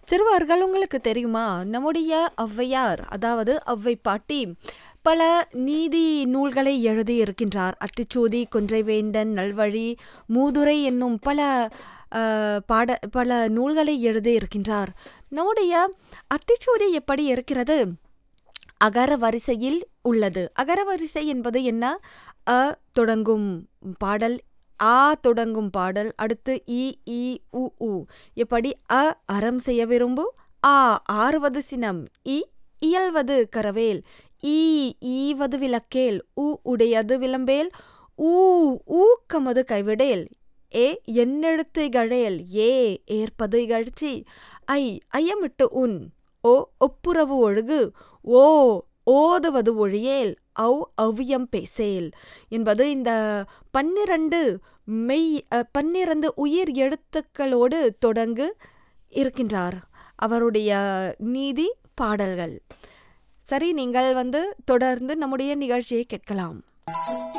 சிறுவர்கள் உங்களுக்கு தெரியுமா நம்முடைய ஔவையார் அதாவது ஔவை பாட்டி பல நீதி நூல்களை எழுதியிருக்கின்றார் அத்திச்சூடி கொன்றைவேந்தன் நல்வழி மூதுரை என்னும் பல அஹ், பாட பல நூல்களை எழுதியிருக்கின்றார் நம்முடைய அத்திச்சூடி எப்படி இருக்கிறது அகர வரிசையில் உள்ளது அகர வரிசை என்பது என்ன அ தொடங்கும் பாடல் ஆ தொடங்கும் பாடல் அடுத்து இ ஈ உ உ எப்படி அ அறம் செய்ய விரும்பு ஆ ஆறுவது சினம் இ இயல்வது கரவேல் ஈ ஈவது விளக்கேல் உ உடையது விளம்பேல் ஊ ஊக்கமது கைவிடேல் ஏ எண்ணெழுத்து இகழேல் ஏ ஏற்பது இகழ்ச்சி ஐ ஐயமிட்டு உன் ஓ ஒப்புரவு ஒழுகு ஓ ஓதுவது ஒழியேல் ஔ அவ்வியம் பேசேல் என்பது இந்த பன்னிரண்டு மெய் அ, பன்னிரண்டு உயிர் எழுத்துக்களோடு தொடங்கு இருக்கின்றார் அவருடைய நீதி பாடல்கள் சரி நீங்கள் வந்து தொடர்ந்து நம்முடைய நிகழ்ச்சியை கேட்கலாம்